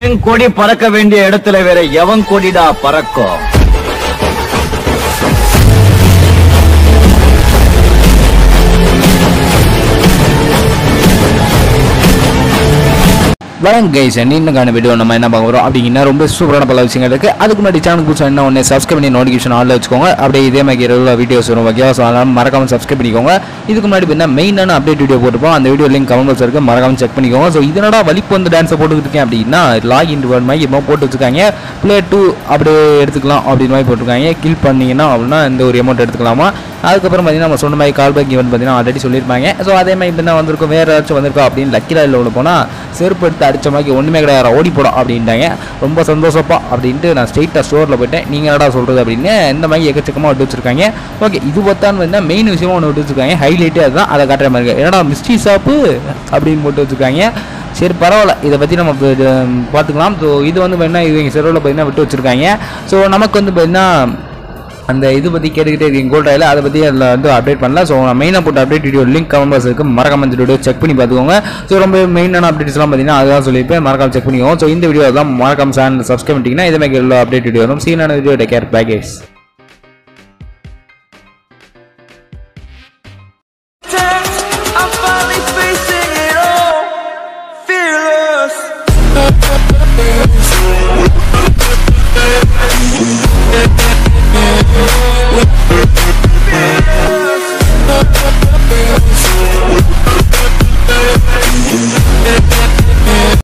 என் கொடி பறக்க வேண்டிய இடத்துல வேற எவன் கொடிடா பறக்கும் வணக்கம் கைஸ் இன்னும் வீடியோ நம்ம என்ன பார்க்க போகிறோம் அப்படிங்கன்னா ரொம்ப சூப்பரான பல விஷயங்கள் இருக்குது அதுக்கு முன்னாடி சேனல் புதுசாக என்ன ஒன்று சப்ஸ்கிரைப் பண்ணி நோட்டிஃபிகேஷன் ஆளில் வச்சுக்கோங்க அப்படியே இதே மாதிரி ரெகுலர் வீடியோஸ் வரும் ஓகேவா ஸோ அதனால் மறக்காம சப்ஸ்கிரைப் பண்ணிக்கோங்க இதுக்கு முன்னாடி பார்த்தீங்கன்னா மெயினான அப்டேட் வீடியோ போட்டுப்போம் அந்த வீடியோ லிங்க் கமெண்ட் பாக்ஸ் இருக்குது மறக்காம செக் பண்ணிக்கோங்க ஸோ இதனடா வலிப்பு வந்து டான்ஸை போட்டுக்கிட்டு இருக்கேன் அப்படின்னா லாக் இன் மாதிரி இப்போ போட்டு வச்சுருக்காங்க ப்ளே டூ அப்படியே எடுத்துக்கலாம் அப்படின்னு மாதிரி போட்டிருக்காங்க கில் பண்ணீங்கன்னா அப்படின்னா இந்த ஒரு அமௌண்ட் எடுத்துக்கலாமா அதுக்கப்புறம் பார்த்தீங்கன்னா நம்ம சொன்ன மாதிரி கால் பேக் ஈவெண்ட் பார்த்தீங்கன்னா ஆல்ரெடி சொல்லியிருப்பாங்க ஸோ அதே மாதிரி இப்போ தான் வந்திருக்கும் வேறு ஏதாச்சும் வந்திருக்கோம் அப்படின்னு லக்கி ராயில் உள்ள போனால் செருப்பு எடுத்து அடிச்ச மாதிரி ஒன்றுமே கிடையாது ஓடி போடும் அப்படின்ட்டாங்க ரொம்ப சந்தோஷப்பா அப்படின்ட்டு நான் ஸ்ட்ரெயிட்டாக ஸ்டோரில் போயிட்டேன் நீங்கள் என்னடா சொல்கிறது அப்படின்னு இந்த மாதிரி எக்கச்சக்கமாக விட்டு வச்சிருக்காங்க ஓகே இது பார்த்தான்னு வந்து மெயின் விஷயமா ஒன்று விட்டு வச்சிருக்காங்க ஹைலைட்டே அதுதான் அதை காட்டுற மாதிரி இருக்கு என்னடா மிஸ்ட்ரி ஷாப்பு அப்படின்னு போட்டு வச்சிருக்காங்க சரி பரவாயில்ல இதை பற்றி நம்ம இப்ப இது, பார்த்துக்கலாம் ஸோ இது வந்து பார்த்தீங்கன்னா இது எங்கள் செருவில் பார்த்தீங்கன்னா விட்டு வச்சிருக்காங்க ஸோ நமக்கு வந்து பார்த்தீங்கன்னா அந்த இது பற்றி கேட்டுக்கிட்டே இருக்கீங்க கோல்ட் ஆயில் அதை பற்றி அதில் வந்து அப்டேட் பண்ணல ஸோ நான் மெயினாக போட்ட update video link comment box இருக்குது மறக்காம இந்த வீடியோ செக் பண்ணி பார்த்துக்கோங்க ஸோ ரொம்ப மெயினான அப்டேட்ஸ்லாம் பார்த்தீங்கன்னா அதுதான் சொல்லியிருப்பேன் மறக்காம செக் பண்ணிக்கோங்க ஸோ இந்த வீடியோ தான் மறக்காம சேனல் சப்ஸ்கிரைப் பண்ணிட்டீங்கன்னா இதே மாதிரி அப்டேட் வீடியோ வரும் சீனான வீடியோ டேக் கேர் பேக்கேஜ்